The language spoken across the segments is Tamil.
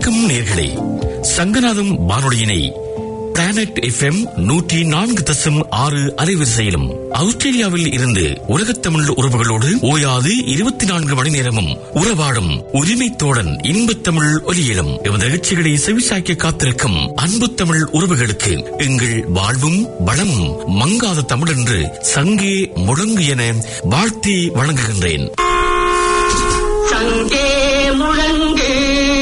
வணக்கம் நேர்களே சங்கநாதம் வானொலியினை பிளானட் எஃப்எம் நூற்றி நான்கு தசம் ஆறு அலைவரிசையிலும் ஆஸ்திரேலியாவில் இருந்து உலகத் தமிழ் உறவுகளோடு ஓயாது இருபத்தி நான்கு மணி நேரமும் உறவாடும் உரிமை தோழன் இன்பத் தமிழ் ஒலியிலும் எமது நிகழ்ச்சிகளை செவிசாய்க்க காத்திருக்கும் அன்பு தமிழ் உறவுகளுக்கு எங்கள் வாழ்வும் வளமும் மங்காத தமிழ் என்று சங்கே முழங்கு என வாழ்த்தி வழங்குகின்றேன் சங்கே முழங்கு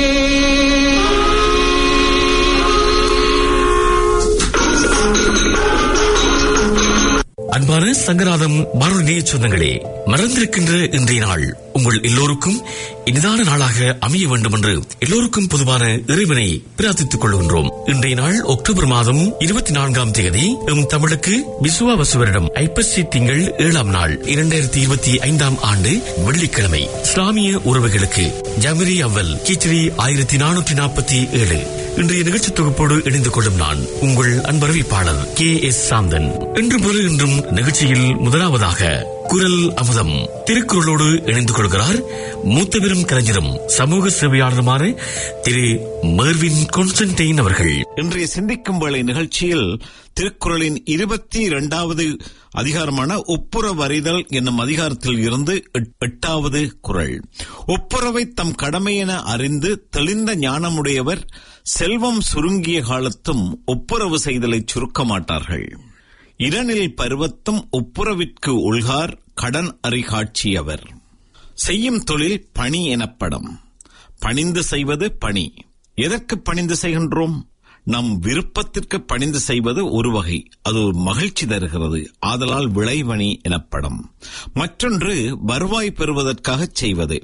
அன்பான சங்கராதம் வானொலி சொந்தங்களே மறந்திருக்கின்ற இன்றைய நாள் உங்கள் எல்லோருக்கும் இனிதான நாளாக அமைய வேண்டும் என்று எல்லோருக்கும் பொதுவான இறைவனை பிரார்த்தித்துக் கொள்கின்றோம் இன்றைய நாள் அக்டோபர் மாதம் இருபத்தி நான்காம் தேதி எம் தமிழுக்கு விசுவாவசு வருடம் ஐப்பசி திங்கள் ஏழாம் நாள் இரண்டாயிரத்தி இருபத்தி ஐந்தாம் ஆண்டு வெள்ளிக்கிழமை இஸ்லாமிய உறவுகளுக்கு ஜமிரி அவ்வல் கிச்ரி ஆயிரத்தி நானூற்றி நாற்பத்தி ஏழு இன்றைய நிகழ்ச்சி தொகுப்போடு இணைந்து கொள்ளும் நான் உங்கள் அன்பறிவிப்பாளர் கே எஸ் சாந்தன் இன்று போல இன்றும் நிகழ்ச்சியில் முதலாவதாக குரல் அமுதம் திருக்குறளோடு இணைந்து கொள்கிறார் மூத்த பெரும் கலைஞரும் சமூக சேவையாளருமான திரு மெர்வின் கொன்ஸ்டன்டைன் அவர்கள் இன்றைய சிந்திக்கும் வேளை நிகழ்ச்சியில் திருக்குறளின் இருபத்தி இரண்டாவது அதிகாரமான ஒப்புரவறிதல் என்னும் அதிகாரத்தில் இருந்து எட்- எட்டாவது குறள் ஒப்புரவை தம் கடமை என அறிந்து தெளிந்த ஞானமுடையவர் செல்வம் சுருங்கிய காலத்தும் ஒப்புரவு செய்தலை சுருக்க மாட்டார்கள் இரணில் பருவத்தும் ஒப்புரவிற்கு உள்கார் கடன் அறிகாட்சியவர் செய்யும் தொழில் பணி எனப்படும் பணிந்து செய்வது பணி எதற்கு பணிந்து செய்கின்றோம் நம் விருப்பத்திற்கு பணிந்து செய்வது ஒரு வகை அது ஒரு மகிழ்ச்சி தருகிறது ஆதலால் விளைவணி எனப்படும் மற்றொன்று வருவாய் பெறுவதற்காக செய்வது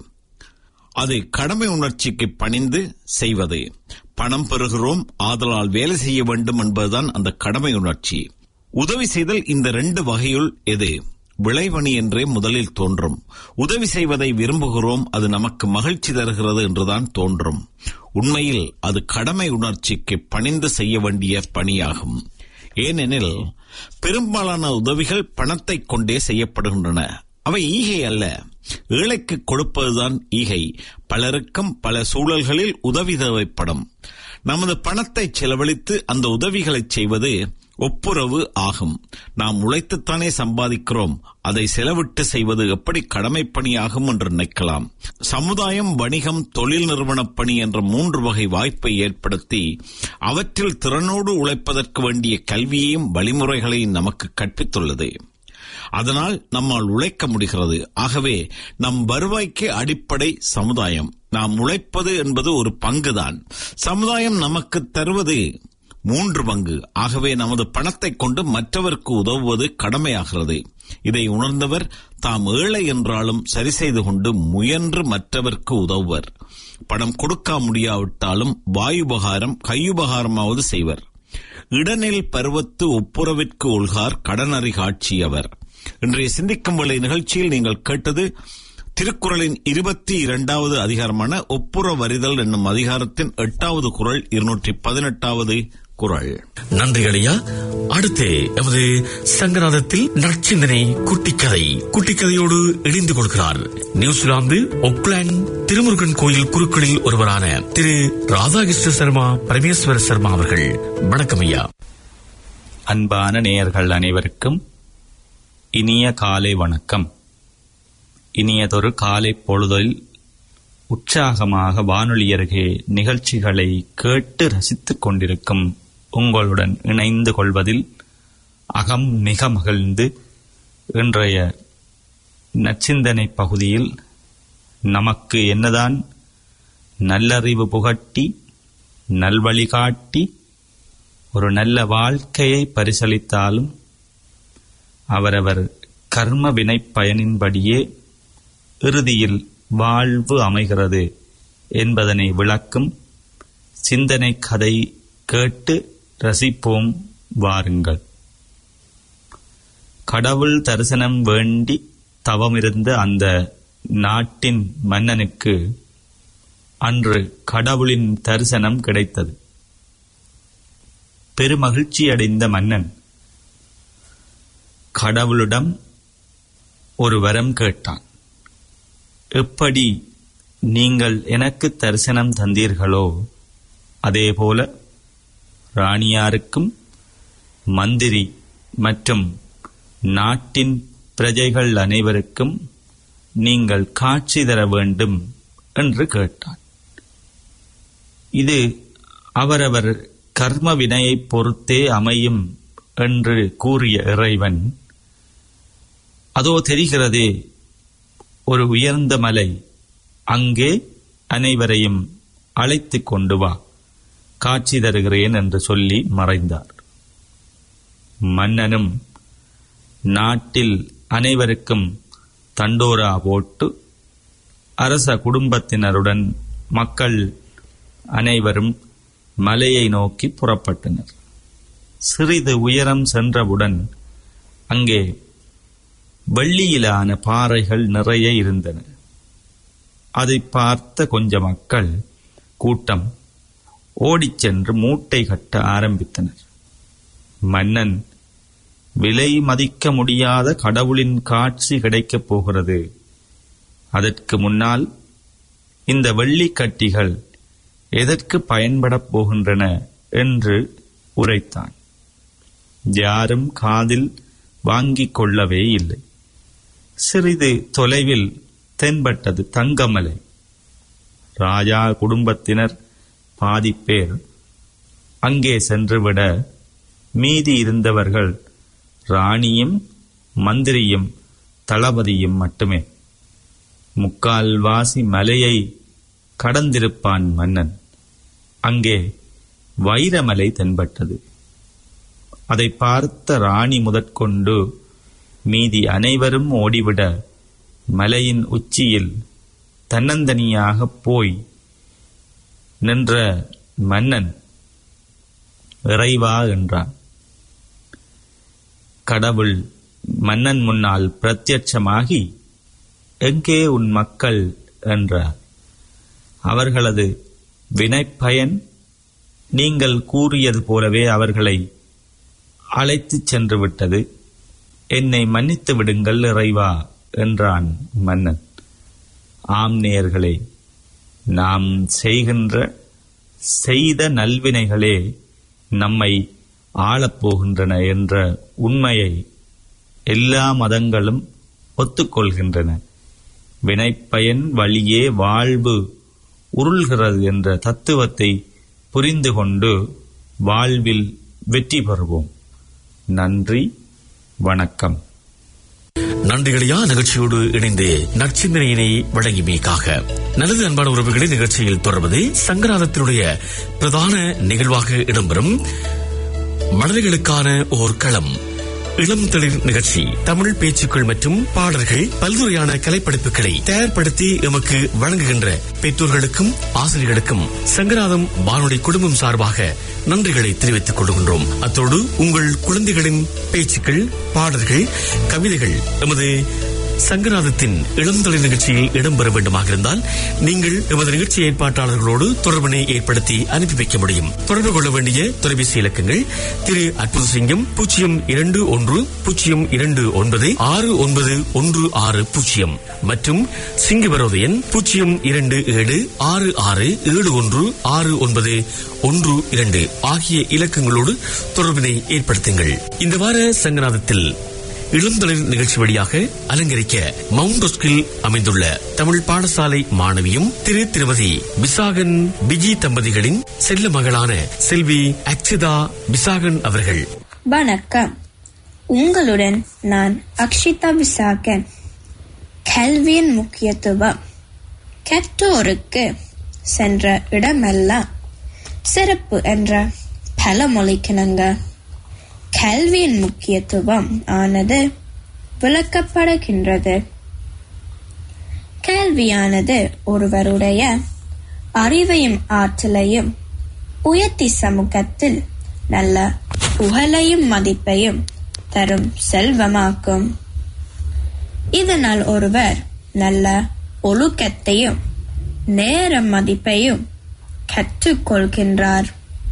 அது கடமை உணர்ச்சிக்கு பணிந்து செய்வது பணம் பெறுகிறோம் ஆதலால் வேலை செய்ய வேண்டும் என்பதுதான் அந்த கடமை உணர்ச்சி உதவி செய்தல் இந்த ரெண்டு வகையுள் எது விளைவணி என்றே முதலில் தோன்றும் உதவி செய்வதை விரும்புகிறோம் அது நமக்கு மகிழ்ச்சி தருகிறது என்றுதான் தோன்றும் உண்மையில் அது கடமை உணர்ச்சிக்கு பணிந்து செய்ய வேண்டிய பணியாகும் ஏனெனில் பெரும்பாலான உதவிகள் பணத்தை கொண்டே செய்யப்படுகின்றன அவை ஈகை அல்ல ஏழைக்கு கொடுப்பதுதான் ஈகை பலருக்கும் பல சூழல்களில் உதவி தேவைப்படும் நமது பணத்தை செலவழித்து அந்த உதவிகளை செய்வது ஒப்புரவு ஆகும் நாம் உழைத்துத்தானே சம்பாதிக்கிறோம் அதை செலவிட்டு செய்வது எப்படி கடமைப் பணியாகும் என்று நினைக்கலாம் சமுதாயம் வணிகம் தொழில் நிறுவனப் பணி என்ற மூன்று வகை வாய்ப்பை ஏற்படுத்தி அவற்றில் திறனோடு உழைப்பதற்கு வேண்டிய கல்வியையும் வழிமுறைகளையும் நமக்கு கற்பித்துள்ளது அதனால் நம்மால் உழைக்க முடிகிறது ஆகவே நம் வருவாய்க்கு அடிப்படை சமுதாயம் நாம் உழைப்பது என்பது ஒரு பங்குதான் சமுதாயம் நமக்கு தருவது மூன்று பங்கு ஆகவே நமது பணத்தை கொண்டு மற்றவருக்கு உதவுவது கடமையாகிறது இதை உணர்ந்தவர் தாம் ஏழை என்றாலும் சரி செய்து கொண்டு முயன்று மற்றவர்க்கு உதவுவர் பணம் கொடுக்க முடியாவிட்டாலும் வாயுபகாரம் கையுபகாரமாவது செய்வர் இடனில் பருவத்து ஒப்புரவிற்கு உள்கார் கடனறி காட்சியவர் இன்றைய சிந்திக்கும் வேளை நிகழ்ச்சியில் நீங்கள் கேட்டது திருக்குறளின் இருபத்தி இரண்டாவது அதிகாரமான ஒப்புரவறிதல் என்னும் அதிகாரத்தின் எட்டாவது குறள் இருநூற்றி பதினெட்டாவது குறள் நன்றிகளையா அடுத்து எமது சங்கநாதத்தில் நற்சிந்தனை குட்டிக்கதை குட்டிக்கதையோடு இணைந்து கொள்கிறார் நியூசிலாந்து ஒக்லாந்து திருமுருகன் கோயில் குருக்களில் ஒருவரான திரு ராதாகிருஷ்ண சர்மா பரமேஸ்வர சர்மா அவர்கள் வணக்கம் ஐயா அன்பான நேயர்கள் அனைவருக்கும் இனிய காலை வணக்கம் இனியதொரு காலை பொழுதில் உற்சாகமாக வானொலி அருகே நிகழ்ச்சிகளை கேட்டு ரசித்துக் கொண்டிருக்கும் உங்களுடன் இணைந்து கொள்வதில் அகம் மிக மகிழ்ந்து இன்றைய நச்சிந்தனை பகுதியில் நமக்கு என்னதான் நல்லறிவு புகட்டி நல்வழி காட்டி ஒரு நல்ல வாழ்க்கையை பரிசளித்தாலும் அவரவர் கர்ம வினை பயனின்படியே இறுதியில் வாழ்வு அமைகிறது என்பதனை விளக்கும் சிந்தனை கதை கேட்டு ரசிப்போம் வாருங்கள் கடவுள் தரிசனம் வேண்டி தவமிருந்த அந்த நாட்டின் மன்னனுக்கு அன்று கடவுளின் தரிசனம் கிடைத்தது பெருமகிழ்ச்சியடைந்த மன்னன் கடவுளிடம் ஒரு வரம் கேட்டான் எப்படி நீங்கள் எனக்கு தரிசனம் தந்தீர்களோ அதேபோல ராணியாருக்கும் மந்திரி மற்றும் நாட்டின் பிரஜைகள் அனைவருக்கும் நீங்கள் காட்சி தர வேண்டும் என்று கேட்டான் இது அவரவர் கர்ம வினையைப் பொறுத்தே அமையும் என்று கூறிய இறைவன் அதோ தெரிகிறதே ஒரு உயர்ந்த மலை அங்கே அனைவரையும் அழைத்துக் கொண்டு வா காட்சி தருகிறேன் என்று சொல்லி மறைந்தார் மன்னனும் நாட்டில் அனைவருக்கும் தண்டோரா போட்டு அரச குடும்பத்தினருடன் மக்கள் அனைவரும் மலையை நோக்கி புறப்பட்டனர் சிறிது உயரம் சென்றவுடன் அங்கே வெள்ளியிலான பாறைகள் நிறைய இருந்தன அதை பார்த்த கொஞ்ச மக்கள் கூட்டம் ஓடிச் சென்று மூட்டை கட்ட ஆரம்பித்தனர் மன்னன் விலை மதிக்க முடியாத கடவுளின் காட்சி கிடைக்கப் போகிறது அதற்கு முன்னால் இந்த வெள்ளிக்கட்டிகள் எதற்கு பயன்படப் போகின்றன என்று உரைத்தான் யாரும் காதில் வாங்கிக் கொள்ளவே இல்லை சிறிது தொலைவில் தென்பட்டது தங்கமலை ராஜா குடும்பத்தினர் பாதி பேர் அங்கே சென்றுவிட மீதி இருந்தவர்கள் ராணியும் மந்திரியும் தளபதியும் மட்டுமே முக்கால்வாசி மலையை கடந்திருப்பான் மன்னன் அங்கே வைரமலை தென்பட்டது அதை பார்த்த ராணி முதற்கொண்டு மீதி அனைவரும் ஓடிவிட மலையின் உச்சியில் தன்னந்தனியாகப் போய் நின்ற மன்னன் இறைவா என்றான் கடவுள் மன்னன் முன்னால் பிரத்யட்சமாகி எங்கே உன் மக்கள் என்றார் அவர்களது வினைப்பயன் நீங்கள் கூறியது போலவே அவர்களை அழைத்துச் சென்று விட்டது என்னை மன்னித்து விடுங்கள் இறைவா என்றான் மன்னன் ஆம் நேயர்களே நாம் செய்கின்ற செய்த நல்வினைகளே நம்மை ஆளப்போகின்றன என்ற உண்மையை எல்லா மதங்களும் ஒத்துக்கொள்கின்றன வினைப்பயன் வழியே வாழ்வு உருள்கிறது என்ற தத்துவத்தை புரிந்து கொண்டு வாழ்வில் வெற்றி பெறுவோம் நன்றி வணக்கம் நன்றிகளையா நிகழ்ச்சியோடு இணைந்து நற்சிந்தனையினை வழங்கியமைக்காக நல்லது அன்பான உறவுகளை நிகழ்ச்சியில் தொடர்வது சங்கராதத்தினுடைய பிரதான நிகழ்வாக இடம்பெறும் மலர்களுக்கான ஓர் களம் இளம் தெளிர் நிகழ்ச்சி தமிழ் பேச்சுக்கள் மற்றும் பாடல்கள் பல்துறையான கலைப்படைப்புகளை தயார்படுத்தி எமக்கு வழங்குகின்ற பெற்றோர்களுக்கும் ஆசிரியர்களுக்கும் சங்கராதம் வானொலி குடும்பம் சார்பாக நன்றிகளை தெரிவித்துக் கொள்கின்றோம் அத்தோடு உங்கள் குழந்தைகளின் பேச்சுக்கள் பாடல்கள் கவிதைகள் எமது சங்கராதத்தின் இளந்தலை நிகழ்ச்சியில் இடம்பெற வேண்டுமாக இருந்தால் நீங்கள் எமது நிகழ்ச்சி ஏற்பாட்டாளர்களோடு தொடர்பினை ஏற்படுத்தி அனுப்பி வைக்க முடியும் தொடர்பு கொள்ள வேண்டிய தொலைபேசி இலக்கங்கள் திரு அற்புத சிங்கம் பூஜ்ஜியம் இரண்டு ஒன்று பூஜ்ஜியம் இரண்டு ஒன்பது ஆறு ஒன்பது ஒன்று ஆறு பூஜ்ஜியம் மற்றும் சிங்கவரோதயன் பூஜ்ஜியம் இரண்டு ஏழு ஆறு ஆறு ஏழு ஒன்று ஆறு ஒன்பது ஒன்று இரண்டு ஆகிய இலக்கங்களோடு தொடர்பினை ஏற்படுத்துங்கள் இந்த வார சங்கநாதத்தில் இளந்தளிர் நிகழ்ச்சி வழியாக அலங்கரிக்க மவுண்ட் ஒஸ்கில் அமைந்துள்ள தமிழ் பாடசாலை மாணவியும் திரு திருமதி விசாகன் பிஜி தம்பதிகளின் செல்ல மகளான செல்வி அக்ஷதா விசாகன் அவர்கள் வணக்கம் உங்களுடன் நான் அக்ஷிதா விசாகன் கல்வியின் முக்கியத்துவம் கற்றோருக்கு சென்ற இடமெல்லாம் சிறப்பு என்ற பழமொழிக்கிணங்க கல்வியின் முக்கியத்துவம் ஆனது விளக்கப்படுகின்றது கல்வியானது ஒருவருடைய அறிவையும் ஆற்றலையும் உயர்த்தி சமூகத்தில் நல்ல புகழையும் மதிப்பையும் தரும் செல்வமாக்கும் இதனால் ஒருவர் நல்ல ஒழுக்கத்தையும் நேர மதிப்பையும் கற்றுக்கொள்கின்றார்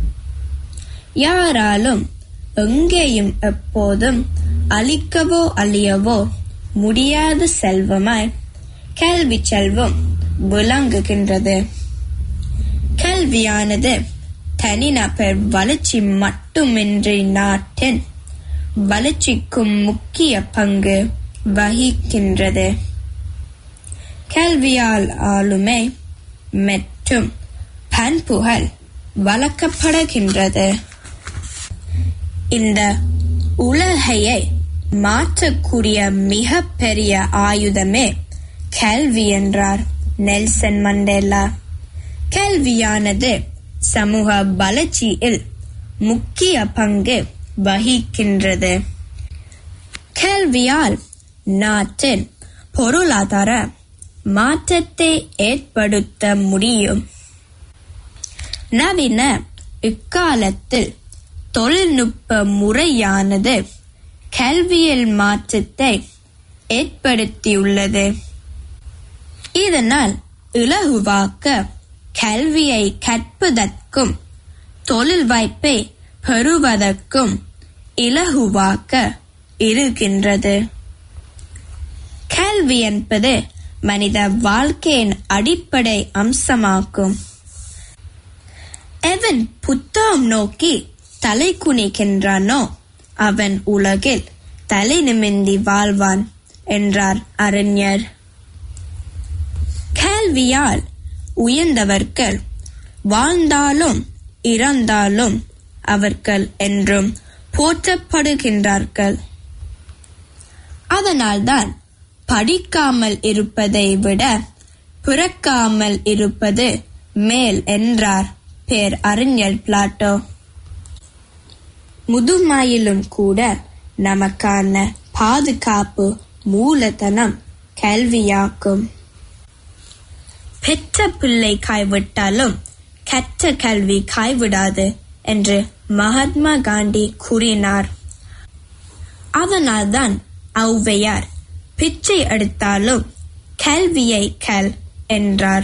யாராலும் எங்கேயும் எப்போதும் அழிக்கவோ அழியவோ முடியாத செல்வமாய் கல்வி செல்வம் விளங்குகின்றது கல்வியானது தனிநபர் வளர்ச்சி மட்டுமின்றி நாட்டின் வளர்ச்சிக்கும் முக்கிய பங்கு வகிக்கின்றது கல்வியால் ஆளுமை மற்றும் பண்புகள் வளர்க்கப்படுகின்றது இந்த உலகையை மாற்றக்கூடிய மிகப்பெரிய ஆயுதமே கல்வி என்றார் நெல்சன் மண்டேலா கல்வியானது சமூக வளர்ச்சியில் முக்கிய பங்கு வகிக்கின்றது கல்வியால் நாட்டின் பொருளாதார மாற்றத்தை ஏற்படுத்த முடியும் நவீன இக்காலத்தில் தொழில்நுட்ப முறையானது கல்வியல் மாற்றத்தை ஏற்படுத்தியுள்ளது இதனால் இலகுவாக்க கல்வியை கற்பதற்கும் தொழில் வாய்ப்பை பெறுவதற்கும் இலகுவாக்க இருக்கின்றது கல்வி என்பது மனித வாழ்க்கையின் அடிப்படை அம்சமாகும் எவன் புத்தகம் நோக்கி தலை குனிக்கின்றானோ அவன் உலகில் தலை நிமிர்ந்தி வாழ்வான் என்றார் அறிஞர் கல்வியால் உயர்ந்தவர்கள் வாழ்ந்தாலும் இறந்தாலும் அவர்கள் என்றும் போற்றப்படுகின்றார்கள் அதனால்தான் படிக்காமல் இருப்பதை விட பிறக்காமல் இருப்பது மேல் என்றார் பேர் அறிஞர் பிளாட்டோ முதுமாயிலும் கூட நமக்கான பாதுகாப்பு மூலதனம் கல்வியாக்கும் பெற்ற பிள்ளை கைவிட்டாலும் கற்ற கல்வி கைவிடாது என்று மகாத்மா காந்தி கூறினார் அதனால்தான் ஔவையார் பிச்சை எடுத்தாலும் கல்வியை கல் என்றார்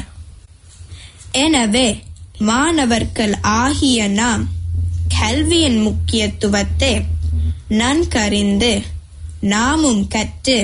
எனவே மாணவர்கள் ஆகிய நாம் கல்வியின் முக்கியத்துவத்தை நன்கறிந்து நாமும் கற்று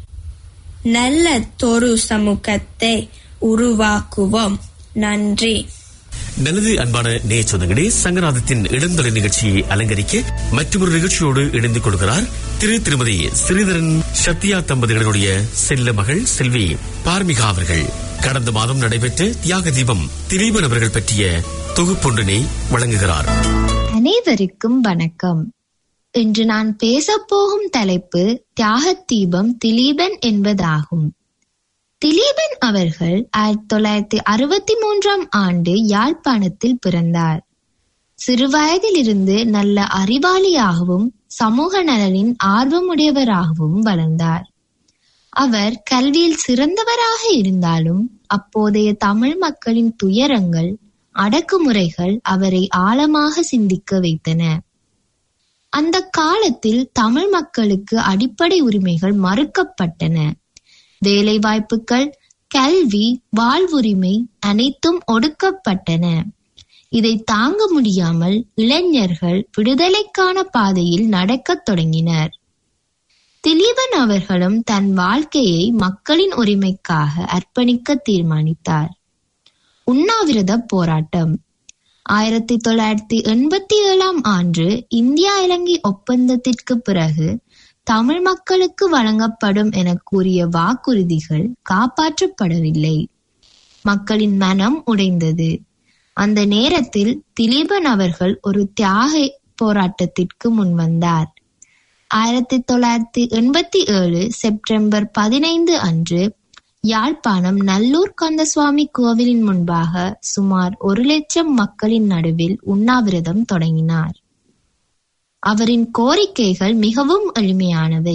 நல்ல தொரு சமூகத்தை உருவாக்குவோம் நன்றி நல்லது அன்பான நேய சொந்தங்களே சங்கநாதத்தின் இடந்தொலை நிகழ்ச்சியை அலங்கரிக்க மற்றொரு நிகழ்ச்சியோடு இணைந்து கொள்கிறார் திரு திருமதி ஸ்ரீதரன் சத்யா தம்பதிகளுடைய செல்ல மகள் செல்வி பார்மிகா அவர்கள் கடந்த மாதம் நடைபெற்ற தியாக தீபம் திலீபன் அவர்கள் பற்றிய தொகுப்பொன்றினை வழங்குகிறார் அனைவருக்கும் வணக்கம் இன்று நான் பேசப் போகும் தலைப்பு தியாகத் தீபம் திலீபன் என்பதாகும் திலீபன் அவர்கள் ஆயிரத்தி தொள்ளாயிரத்தி அறுபத்தி மூன்றாம் ஆண்டு யாழ்ப்பாணத்தில் பிறந்தார் சிறுவயதிலிருந்து நல்ல அறிவாளியாகவும் சமூக நலனின் ஆர்வமுடையவராகவும் வளர்ந்தார் அவர் கல்வியில் சிறந்தவராக இருந்தாலும் அப்போதைய தமிழ் மக்களின் துயரங்கள் அடக்குமுறைகள் அவரை ஆழமாக சிந்திக்க வைத்தன அந்த காலத்தில் தமிழ் மக்களுக்கு அடிப்படை உரிமைகள் மறுக்கப்பட்டன வேலை வாய்ப்புகள் கல்வி வாழ்வுரிமை அனைத்தும் ஒடுக்கப்பட்டன இதை தாங்க முடியாமல் இளைஞர்கள் விடுதலைக்கான பாதையில் நடக்கத் தொடங்கினர் திலீபன் அவர்களும் தன் வாழ்க்கையை மக்களின் உரிமைக்காக அர்ப்பணிக்க தீர்மானித்தார் உண்ணாவிரத போராட்டம் ஆயிரத்தி தொள்ளாயிரத்தி எண்பத்தி ஏழாம் ஆண்டு இந்தியா இலங்கை ஒப்பந்தத்திற்கு பிறகு தமிழ் மக்களுக்கு வழங்கப்படும் என கூறிய வாக்குறுதிகள் காப்பாற்றப்படவில்லை மக்களின் மனம் உடைந்தது அந்த நேரத்தில் திலீபன் அவர்கள் ஒரு தியாக போராட்டத்திற்கு முன்வந்தார் ஆயிரத்தி தொள்ளாயிரத்தி எண்பத்தி ஏழு செப்டம்பர் பதினைந்து அன்று யாழ்ப்பாணம் நல்லூர் கந்தசுவாமி கோவிலின் முன்பாக சுமார் ஒரு லட்சம் மக்களின் நடுவில் உண்ணாவிரதம் தொடங்கினார் அவரின் கோரிக்கைகள் மிகவும் எளிமையானவை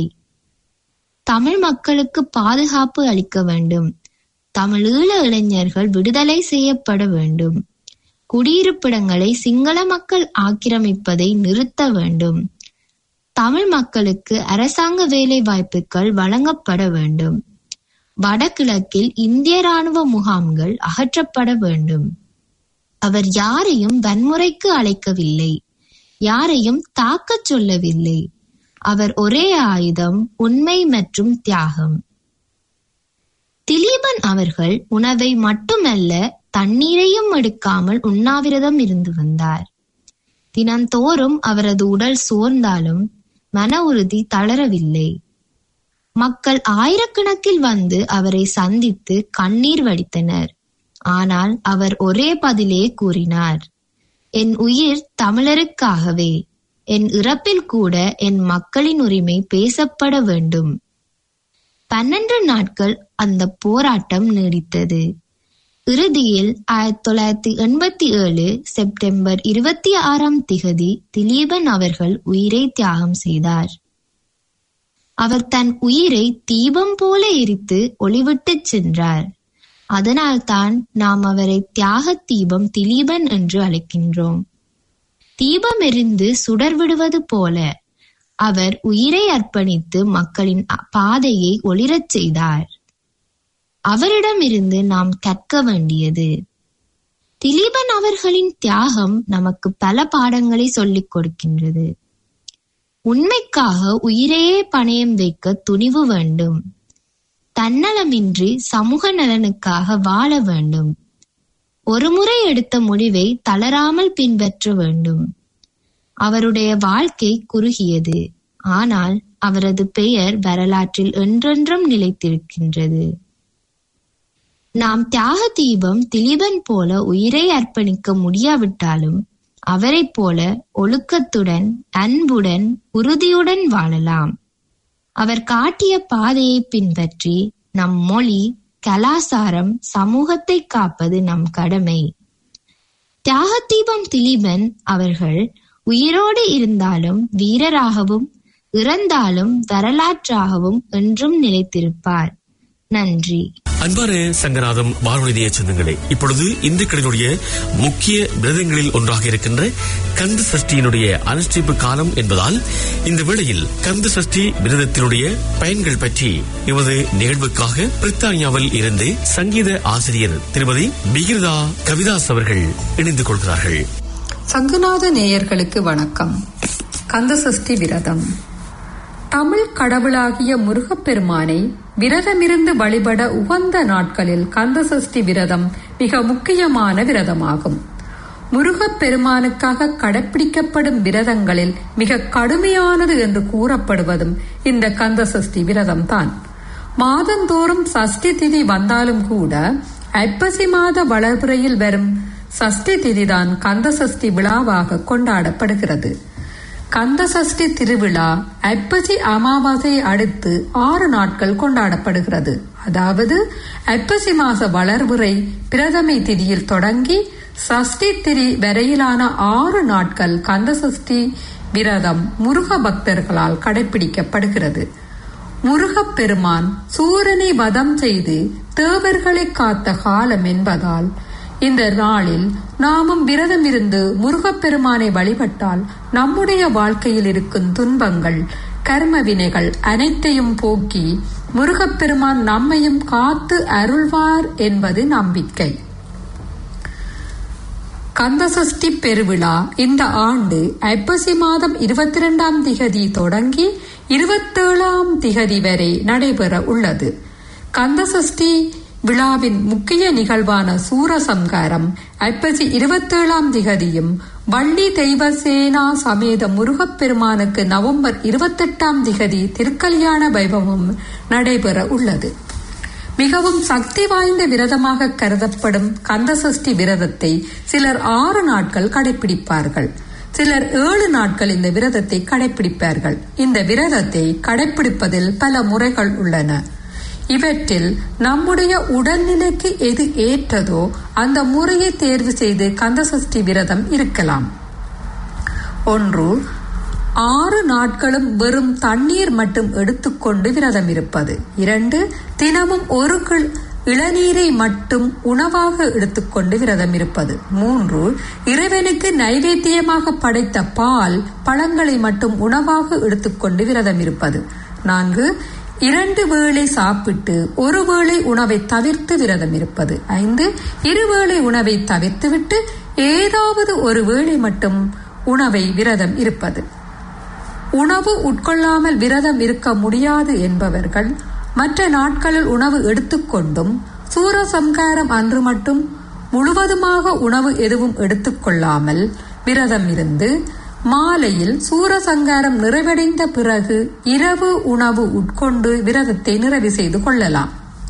தமிழ் மக்களுக்கு பாதுகாப்பு அளிக்க வேண்டும் தமிழீழ இளைஞர்கள் விடுதலை செய்யப்பட வேண்டும் குடியிருப்பிடங்களை சிங்கள மக்கள் ஆக்கிரமிப்பதை நிறுத்த வேண்டும் தமிழ் மக்களுக்கு அரசாங்க வேலை வாய்ப்புகள் வழங்கப்பட வேண்டும் வடகிழக்கில் இந்திய ராணுவ முகாம்கள் அகற்றப்பட வேண்டும் அவர் யாரையும் வன்முறைக்கு அழைக்கவில்லை யாரையும் தாக்கச் சொல்லவில்லை அவர் ஒரே ஆயுதம் உண்மை மற்றும் தியாகம் திலீபன் அவர்கள் உணவை மட்டுமல்ல தண்ணீரையும் எடுக்காமல் உண்ணாவிரதம் இருந்து வந்தார் தினந்தோறும் அவரது உடல் சோர்ந்தாலும் மன உறுதி தளரவில்லை மக்கள் ஆயிரக்கணக்கில் வந்து அவரை சந்தித்து கண்ணீர் வடித்தனர் ஆனால் அவர் ஒரே பதிலே கூறினார் என் உயிர் தமிழருக்காகவே என் இறப்பில் கூட என் மக்களின் உரிமை பேசப்பட வேண்டும் பன்னெண்டு நாட்கள் அந்த போராட்டம் நீடித்தது இறுதியில் ஆயிரத்தி தொள்ளாயிரத்தி எண்பத்தி ஏழு செப்டம்பர் இருபத்தி ஆறாம் திகதி திலீபன் அவர்கள் உயிரை தியாகம் செய்தார் அவர் தன் உயிரை தீபம் போல எரித்து ஒளிவிட்டுச் சென்றார் அதனால்தான் நாம் அவரை தியாக தீபம் திலீபன் என்று அழைக்கின்றோம் தீபம் எரிந்து சுடர் விடுவது போல அவர் உயிரை அர்ப்பணித்து மக்களின் பாதையை ஒளிரச் செய்தார் அவரிடமிருந்து நாம் கற்க வேண்டியது திலீபன் அவர்களின் தியாகம் நமக்கு பல பாடங்களை சொல்லிக் கொடுக்கின்றது உண்மைக்காக உயிரையே பணயம் வைக்க துணிவு வேண்டும் தன்னலமின்றி சமூக நலனுக்காக வாழ வேண்டும் ஒருமுறை எடுத்த முடிவை தளராமல் பின்பற்ற வேண்டும் அவருடைய வாழ்க்கை குறுகியது ஆனால் அவரது பெயர் வரலாற்றில் என்றென்றும் நிலைத்திருக்கின்றது நாம் தியாக தீபம் திலீபன் போல உயிரை அர்ப்பணிக்க முடியாவிட்டாலும் அவரைப் போல ஒழுக்கத்துடன் அன்புடன் உறுதியுடன் வாழலாம் அவர் காட்டிய பாதையை பின்பற்றி நம் மொழி கலாசாரம் சமூகத்தை காப்பது நம் கடமை தியாகதீபம் திலீபன் அவர்கள் உயிரோடு இருந்தாலும் வீரராகவும் இறந்தாலும் வரலாற்றாகவும் என்றும் நிலைத்திருப்பார் நன்றி அன்பான சங்கநாதம் வானொலிய சொந்தங்களே இப்பொழுது இந்துக்களினுடைய முக்கிய விரதங்களில் ஒன்றாக இருக்கின்ற கந்த சஷ்டியினுடைய அனுஷ்டிப்பு காலம் என்பதால் இந்த வேளையில் கந்த சஷ்டி விரதத்தினுடைய பயன்கள் பற்றி எமது நிகழ்வுக்காக பிரித்தானியாவில் இருந்து சங்கீத ஆசிரியர் திருமதி பிகிர்தா கவிதாஸ் அவர்கள் இணைந்து கொள்கிறார்கள் சங்குநாத நேயர்களுக்கு வணக்கம் கந்தசஷ்டி விரதம் தமிழ் கடவுளாகிய முருகப்பெருமானை விரதமிருந்து வழிபட உகந்த நாட்களில் கந்தசஷ்டி விரதம் மிக முக்கியமான விரதமாகும் முருகப்பெருமானுக்காக கடைப்பிடிக்கப்படும் விரதங்களில் மிக கடுமையானது என்று கூறப்படுவதும் இந்த கந்தசஷ்டி விரதம்தான் மாதந்தோறும் சஷ்டி திதி வந்தாலும் கூட ஐப்பசி மாத வளர்பிறையில் வரும் சஷ்டி திதிதான் கந்தசஷ்டி விழாவாக கொண்டாடப்படுகிறது கந்தசஷ்டி திருவிழா ஐப்பசி அமாவாசையை அடுத்து ஆறு நாட்கள் கொண்டாடப்படுகிறது அதாவது ஐப்பசி மாச வளர்வுரை பிரதமை திதியில் தொடங்கி சஷ்டி திரி வரையிலான ஆறு நாட்கள் கந்தசஷ்டி விரதம் முருக பக்தர்களால் கடைபிடிக்கப்படுகிறது முருகப்பெருமான் சூரனை வதம் செய்து தேவர்களை காத்த காலம் என்பதால் இந்த நாளில் நாமும் விரதம் இருந்து முருகப்பெருமானை வழிபட்டால் நம்முடைய வாழ்க்கையில் இருக்கும் துன்பங்கள் கர்ம வினைகள் அனைத்தையும் போக்கி முருகப்பெருமான் நம்மையும் காத்து அருள்வார் என்பது நம்பிக்கை கந்தசஷ்டி பெருவிழா இந்த ஆண்டு ஐப்பசி மாதம் இருபத்தி இரண்டாம் திகதி தொடங்கி இருபத்தேழாம் திகதி வரை நடைபெற உள்ளது கந்தசஷ்டி விழாவின் முக்கிய நிகழ்வான சூரசம்காரம் ஐப்பசி இருபத்தேழாம் திகதியும் வள்ளி தெய்வசேனா சமேத முருகப்பெருமானுக்கு நவம்பர் இருபத்தெட்டாம் திகதி திருக்கல்யாண வைபவம் நடைபெற உள்ளது மிகவும் சக்தி வாய்ந்த விரதமாக கருதப்படும் கந்தசஷ்டி விரதத்தை சிலர் ஆறு நாட்கள் கடைபிடிப்பார்கள் சிலர் ஏழு நாட்கள் இந்த விரதத்தை கடைபிடிப்பார்கள் இந்த விரதத்தை கடைபிடிப்பதில் பல முறைகள் உள்ளன இவற்றில் நம்முடைய உடல்நிலைக்கு எது ஏற்றதோ அந்த முறையை தேர்வு செய்து கந்தசஷ்டி விரதம் இருக்கலாம் ஒன்று ஆறு நாட்களும் வெறும் தண்ணீர் மட்டும் எடுத்துக்கொண்டு விரதம் இருப்பது இரண்டு தினமும் ஒரு கிள் இளநீரை மட்டும் உணவாக எடுத்துக்கொண்டு விரதம் இருப்பது மூன்று இறைவனுக்கு நைவேத்தியமாக படைத்த பால் பழங்களை மட்டும் உணவாக எடுத்துக்கொண்டு விரதம் இருப்பது நான்கு இரண்டு வேளை சாப்பிட்டு ஒரு வேளை உணவை தவிர்த்து விரதம் இருப்பது ஐந்து இருவேளை உணவை தவிர்த்துவிட்டு ஏதாவது ஒரு வேளை மட்டும் உணவை விரதம் இருப்பது உணவு உட்கொள்ளாமல் விரதம் இருக்க முடியாது என்பவர்கள் மற்ற நாட்களில் உணவு எடுத்துக்கொண்டும் சூரசம்காரம் அன்று மட்டும் முழுவதுமாக உணவு எதுவும் எடுத்துக்கொள்ளாமல் விரதம் இருந்து மாலையில் சூரசங்காரம் நிறைவடைந்த பிறகு இரவு உணவு உட்கொண்டு விரதத்தை நிறைவு செய்து கொள்ளலாம்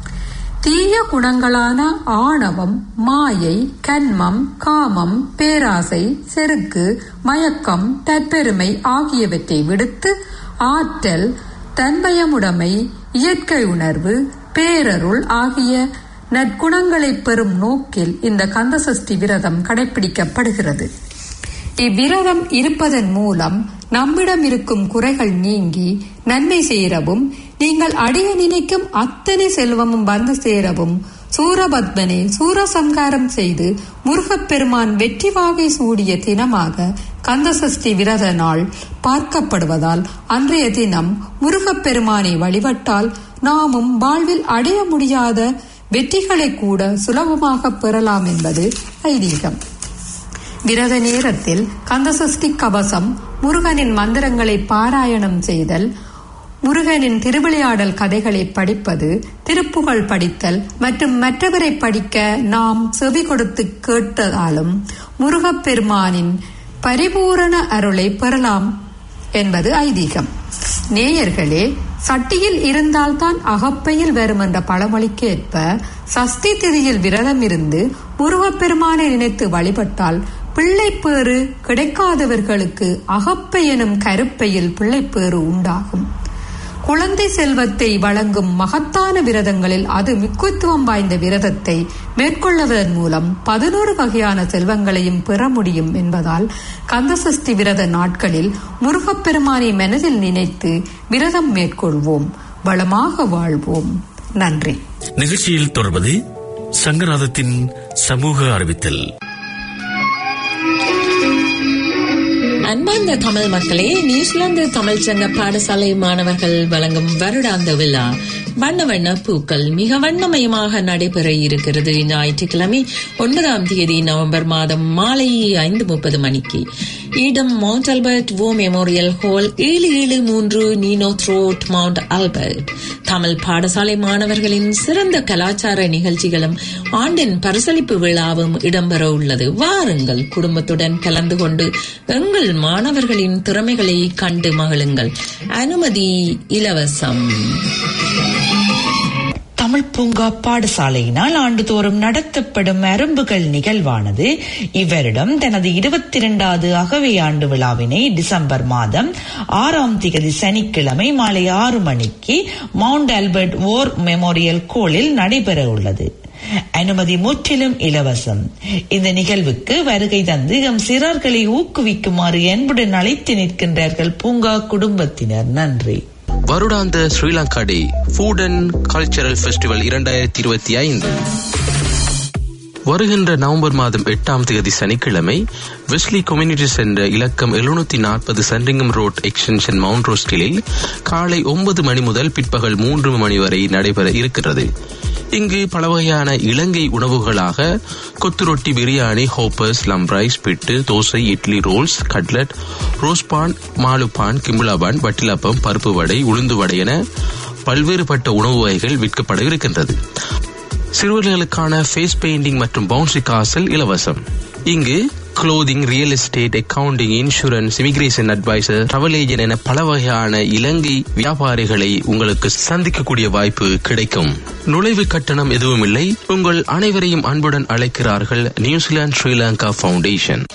தீய குணங்களான ஆணவம் மாயை கன்மம் காமம் பேராசை செருக்கு மயக்கம் தற்பெருமை ஆகியவற்றை விடுத்து ஆற்றல் தன்மயமுடைமை இயற்கை உணர்வு பேரருள் ஆகிய நற்குணங்களை பெறும் நோக்கில் இந்த கந்தசஷ்டி விரதம் கடைபிடிக்கப்படுகிறது இவ்விரதம் இருப்பதன் மூலம் நம்மிடம் இருக்கும் குறைகள் நீங்கி நன்மை சேரவும் நீங்கள் அடைய நினைக்கும் அத்தனை செல்வமும் வந்து சேரவும் சூரபத்மனை சூரசம்காரம் செய்து முருகப்பெருமான் வெற்றி வாகை சூடிய தினமாக கந்தசஷ்டி விரத நாள் பார்க்கப்படுவதால் அன்றைய தினம் முருகப்பெருமானை வழிபட்டால் நாமும் வாழ்வில் அடைய முடியாத வெற்றிகளை கூட சுலபமாக பெறலாம் என்பது ஐதீகம் விரத நேரத்தில் கந்தசஷ்டி கவசம் முருகனின் மந்திரங்களை பாராயணம் செய்தல் முருகனின் திருவிளையாடல் கதைகளை படிப்பது திருப்புகழ் படித்தல் மற்றும் மற்றவரை படிக்க நாம் செவி கொடுத்து கேட்டதாலும் முருகப்பெருமானின் பரிபூரண அருளை பெறலாம் என்பது ஐதீகம் நேயர்களே சட்டியில் இருந்தால்தான் அகப்பையில் வரும் என்ற பழமொழிக்கு ஏற்ப சஷ்டி திதியில் விரதம் இருந்து முருகப்பெருமானை நினைத்து வழிபட்டால் பிள்ளைப்பேறு கிடைக்காதவர்களுக்கு அகப்பை எனும் கருப்பையில் பிள்ளைப்பேறு உண்டாகும் குழந்தை செல்வத்தை வழங்கும் மகத்தான விரதங்களில் அது முக்கியத்துவம் வாய்ந்த விரதத்தை மேற்கொள்வதன் மூலம் பதினோரு வகையான செல்வங்களையும் பெற முடியும் என்பதால் கந்தசஷ்டி விரத நாட்களில் முருகப்பெருமானை மனதில் நினைத்து விரதம் மேற்கொள்வோம் வளமாக வாழ்வோம் நன்றி நிகழ்ச்சியில் தொடர்வது சங்கநாதத்தின் சமூக அறிவித்தல் அன்பார்ந்த தமிழ் மக்களே நியூசிலாந்து தமிழ் சங்க பாடசாலை மாணவர்கள் வழங்கும் வருடாந்த விழா வண்ண வண்ண பூக்கள் மிக வண்ணமயமாக நடைபெற இருக்கிறது ஞாயிற்றுக்கிழமை ஒன்பதாம் தேதி நவம்பர் மாதம் மாலை ஐந்து முப்பது மணிக்கு இடம் mount Albert war memorial hall ஏழு ஏழு மூன்று நீனோ த்ரோட் மவுண்ட் ஆல்பர்ட் தமிழ் பாடசாலை மாணவர்களின் சிறந்த கலாச்சார நிகழ்ச்சிகளும் ஆண்டின் பரிசளிப்பு விழாவும் இடம்பெற உள்ளது வாருங்கள் குடும்பத்துடன் கலந்து கொண்டு எங்கள் மாணவர்களின் திறமைகளை கண்டு மகிழுங்கள் அனுமதி இலவசம் தமிழ் பூங்கா பாடசாலையினால் ஆண்டுதோறும் நடத்தப்படும் அரும்புகள் நிகழ்வானது இவரிடம் தனது இருபத்தி இரண்டாவது அகவை ஆண்டு விழாவினை டிசம்பர் மாதம் ஆறாம் திகதி சனிக்கிழமை மாலை ஆறு மணிக்கு மவுண்ட் ஆல்பர்ட் ஓர் மெமோரியல் கோளில் நடைபெற உள்ளது அனுமதி முற்றிலும் இலவசம் இந்த நிகழ்வுக்கு வருகை தந்து எம் சிறார்களை ஊக்குவிக்குமாறு என்புடன் அழைத்து நிற்கின்றார்கள் பூங்கா குடும்பத்தினர் நன்றி வருடாந்த Sri Lanka day food and cultural festival இரண்டாயிரத்தி இருபத்தி ஐந்து வருகின்ற நவம்பர் மாதம் எட்டாம் தேதி சனிக்கிழமை வெஸ்லி கம்யூனிட்டி சென்ற இலக்கம் எழுநூத்தி நாற்பது சன்ரிங்கம் ரோட் எக்ஸ்டென்ஷன் மவுண்ட் ரோஸ்டிலில் காலை ஒன்பது மணி முதல் பிற்பகல் மூன்று மணி வரை நடைபெற இருக்கிறது இங்கு பல வகையான இலங்கை உணவுகளாக kottu roti biryani hoppers lamprais pittu dosa idli rolls cutlet ரோஸ்பான் மாலுப்பான் கிம்புலாபான் வட்டிலப்பம் பருப்பு வடை உளுந்து வடை என பல்வேறுபட்ட உணவு வகைகள் விற்கப்பட இருக்கின்றது சிறுவர்களுக்கான ஃபேஸ் பெயிண்டிங் மற்றும் பவுன்சி காசல் இலவசம் இங்கு clothing real estate accounting insurance immigration adviser travel agent என பல வகையான இலங்கை வியாபாரிகளை உங்களுக்கு சந்திக்கக்கூடிய வாய்ப்பு கிடைக்கும் நுழைவு கட்டணம் எதுவும் இல்லை உங்கள் அனைவரையும் அன்புடன் அழைக்கிறார்கள் New Zealand Sri Lanka foundation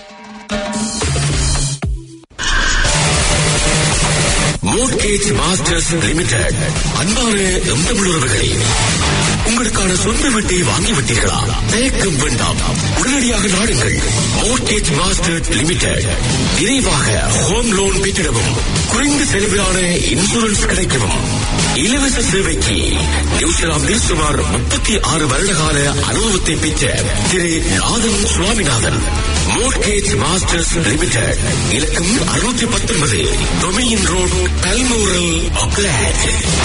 mortgage masters limited அன்பான எந்தமிழுறவுகளே உங்களுக்கான சொந்த வீட்டை வாங்கிவிட்டீர்களா தயக்கம் வேண்டாம் உடனடியாக நாடுங்கள் மோர்கேஜ் மாஸ்டர் லிமிடெட் விரைவாக ஹோம் லோன் பெற்றிடவும் குறைந்த செலவிலான இன்சூரன்ஸ் கிடைக்கவும் இலவச சேவைக்கு நியூசிலாந்தில் சுமார் முப்பத்தி ஆறு வருடகால அனுபவத்தை பெற்ற திரு Nathan Swaminathan mortgage masters limited இலக்கம் அறுநூத்தி பத்தொன்பது டொமியின் ரோட் பல்மூரல் ஒக்லாட்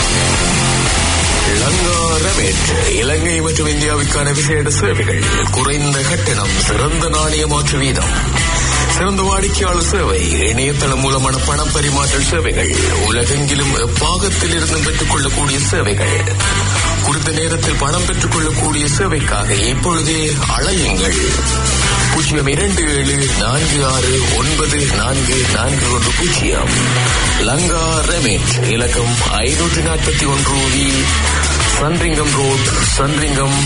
லங்கா ரமேட் இலங்கை மற்றும் இந்தியாவுக்கான விசேட சேவைகள் குறைந்த கட்டணம் சிறந்த நாணய மாற்று வீதம் சிறந்த வாடிக்கையாளர் சேவை இணையதளம் மூலமான பண பரிமாற்ற சேவைகள் உலகெங்கிலும் பாகத்தில் இருந்து பெற்றுக் கொள்ளக்கூடிய சேவைகள் குறித்த நேரத்தில் பணம் பெற்றுக் கொள்ளக்கூடிய சேவைக்காக இப்பொழுதே அழையுங்கள் பூஜ்ஜியம் இரண்டு ஏழு நான்கு ஆறு ஒன்பது நான்கு நான்கு ஒன்று பூஜ்ஜியம் லங்கா ரெமிட் இலக்கம் ஐநூற்றி நாற்பத்தி ஒன்று வி சன்ரிங்கம் ரோட் சன்ரிங்கம்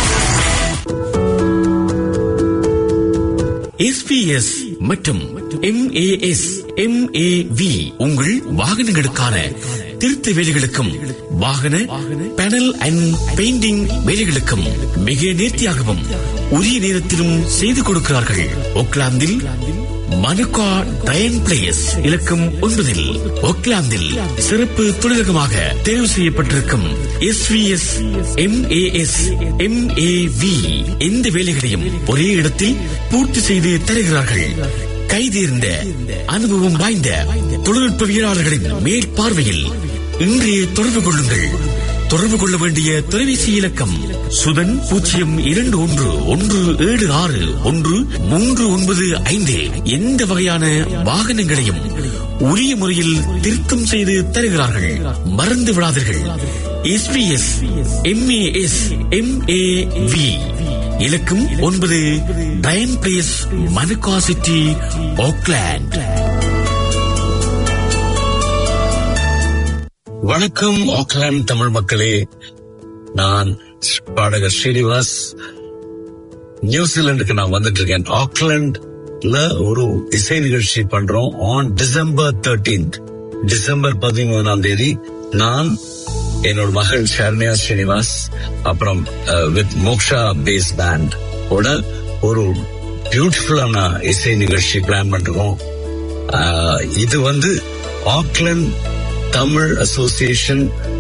எஸ்பிஎஸ் மற்றும் எம்ஏஎஸ் எம்ஏவி உங்கள் வாகனங்களுக்கான திருத்த வேலைகளுக்கும் வாகன பேனல் அண்ட் பெயிண்டிங் வேலைகளுக்கும் மிக நேர்த்தியாகவும் உரிய நேரத்திலும் செய்து கொடுக்கிறார்கள் ஒக்லாந்தில் மனுகா டயன் பிளேஸ் இலக்கம் ஒன்பதில் ஒக்லாந்தில் சிறப்பு தொழிலகமாக தேர்வு செய்யப்பட்டிருக்கும் S V S MAS MAV எந்த வேலைகளையும் ஒரே இடத்தில் பூர்த்தி செய்து தருகிறார்கள் கைதேர்ந்த அனுபவம் வாய்ந்த தொழில்நுட்பவியலாளர்களின் மேற்பார்வையில் இன்றைய தொடர்பு கொள்ளுங்கள் தொடர்பு கொள்ள வேண்டிய தொலைபேசி இலக்கம் சுதன் பூஜ்ஜியம் இரண்டு ஒன்று ஒன்று ஏழு ஆறு ஒன்று மூன்று ஒன்பது ஐந்து எந்த வகையான வாகனங்களையும் உரிய முறையில் திருத்தம் செய்து தருகிறார்கள் மறந்து விடாதீர்கள் எஸ்பிஎஸ் எம்ஏஎஸ் எம்ஏவி இலக்கம் ஒன்பது Diane place Manukau city Auckland வணக்கம் ஆக்லாந்து தமிழ் மக்களே நான் பாடகர் ஸ்ரீனிவாஸ் நியூசிலாந்துக்கு நான் வந்துட்டு இருக்கேன் ஆக்லாண்ட்ல ஒரு இசை நிகழ்ச்சி பண்றோம் ஆன் டிசம்பர் தேர்டீன்த் டிசம்பர் பதிமூணாம் தேதி நான் என்னோட மகள் ஷர்மியா ஸ்ரீனிவாஸ் அப்புறம் வித் மோக்ஷா பேஸ் பேண்ட் ஓட ஒரு பியூட்டிஃபுல்லான இசை நிகழ்ச்சி பிளான் பண்றோம் அஹ், இது வந்து ஆக்லாந்து தமிழ் அசோசியேஷன்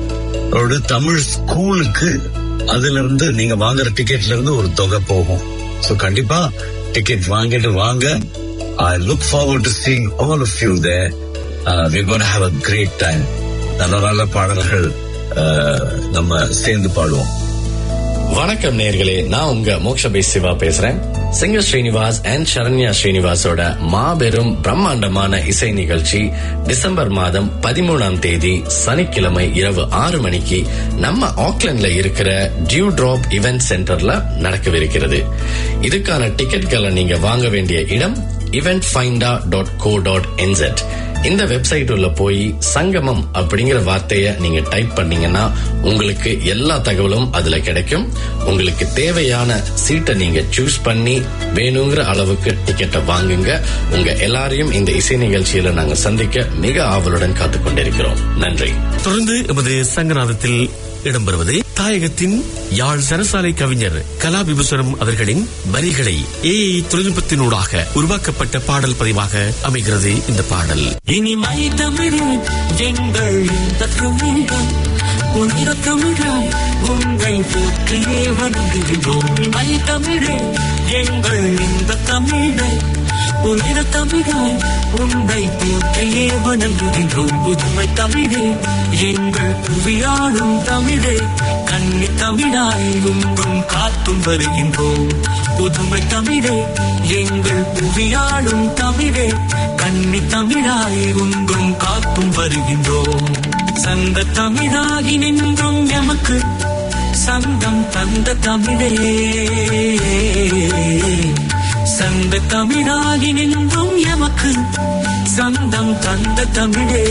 ஒரு தமிழ் ஸ்கூலுக்கு அதுல இருந்து நீங்க வாங்குற டிக்கெட்ல இருந்து ஒரு தொகை போகும் சோ கண்டிப்பா டிக்கெட் வாங்கிட்டு வாங்க I look forward to seeing all of you there we gonna have a great time நல்ல நல்ல பாடல்கள் uh, நம்ம சேர்ந்து பாடுவோம் வணக்கம் நேர்களே நான் உங்க மோக்ஷபை சிவா பேசுறேன் சிங்கர் ஸ்ரீனிவாஸ் அண்ட் சரண்யா ஸ்ரீனிவாசோட மாபெரும் பிரம்மாண்டமான இசை நிகழ்ச்சி டிசம்பர் மாதம் பதிமூணாம் தேதி சனிக்கிழமை இரவு ஆறு மணிக்கு நம்ம ஆக்லாண்ட்ல இருக்கிற டியூ டிராப் இவென்ட் சென்டர்ல நடக்கவிருக்கிறது இதுக்கான டிக்கெட்களை நீங்க வாங்க வேண்டிய இடம் eventfinda dot co dot NZ இந்த வெப்சைட் உள்ள போய் சங்கமம் அப்படிங்கிற வார்த்தைய நீங்க டைப் பண்ணீங்கன்னா உங்களுக்கு எல்லா தகவலும் அதுல கிடைக்கும் உங்களுக்கு தேவையான சீட்டை நீங்க சூஸ் பண்ணி வேணுங்கிற அளவுக்கு டிக்கெட்டை வாங்குங்க உங்க எல்லாரையும் இந்த இசை நிகழ்ச்சியில நாங்க சந்திக்க மிக ஆவலுடன் காத்துக் கொண்டிருக்கிறோம் நன்றி தொடர்ந்து எமது சங்கநாதத்தில் இடம்பெறுவது தாயகத்தின் யாழ் சரசாலை கவிஞர் கலாபிபுசரம் அவர்களின் வரிகளை ஏஐ தொழில்நுட்பத்தினூடாக உருவாக்கப்பட்ட பாடல் பதிவாக அமைகிறது இந்த பாடல் இனிமை தமிழே எங்கள் இந்த தமிழம் புனித தமிழாய் உங்கள் போற்றியே வணங்குகிறோம் இனிமை தமிழே எங்கள் இந்த தமிழை புனித தமிழாய் உன்னை போற்றியே வணங்குகின்றோம் புதுமை தமிழே எங்கள் புவியாளும் தமிழே கன்னி தமிழாய் உங்கும் காத்தும் வருகின்றோம் புதுமை தமிழே எங்கள் புவியாளும் தமிழே கன்னி தமிழாய் உங்கும் காத்தும் வருகின்றோம் சந்த தமிழாகி நின்றும் எமக்கு சங்கம் தந்த தமிழே சந்த தமிழாகி நின்றும் எமக்கு சந்தம் தந்த தமிழே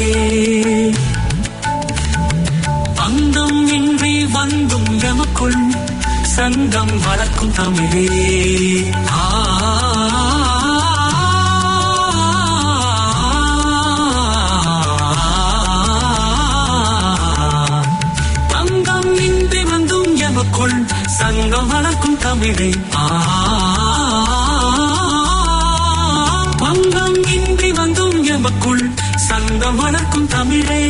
அந்தம் இன்றி வந்தும் எமக்குள் சங்கம் வளர்க்கும் தமிழே ஆ தங்கம் இன்றி வந்தும் எமக்குள் சங்கம் வளர்க்கும் தமிழே ஆ பங்கம் இன்றி வந்தும் எமக்குள் சங்கம் வளர்க்கும் தமிழே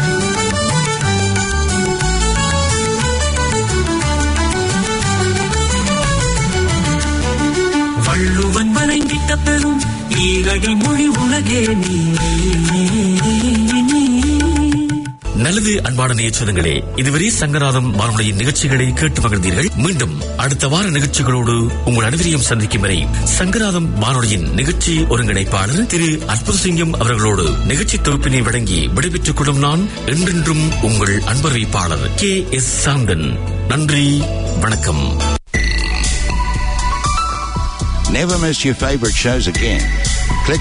வள்ளுவன் வரைந்திட்ட பெரும் ஈரடி மொழி உலகே நீ நல்லது அன்பான நேயச்சனங்களே இதுவரை சங்கராதம் வானொலியின் நிகழ்ச்சிகளை கேட்டு மகிழ்ந்தீர்கள் மீண்டும் அடுத்த வார நிகழ்ச்சிகளோடு உங்கள் அனைவரையும் சந்திக்கும் வரை சங்கராதம் வானொலியின் நிகழ்ச்சி ஒருங்கிணைப்பாளர் திரு அற்புதசிங்கம் அவர்களோடு நிகழ்ச்சி தொகுப்பினை வழங்கி விடைபெற்றுக் கொள்ளும் நான் என்றென்றும் உங்கள் அன்பறிவிப்பாளர் கே எஸ் சாந்தன் நன்றி வணக்கம் Never miss your favorite shows again.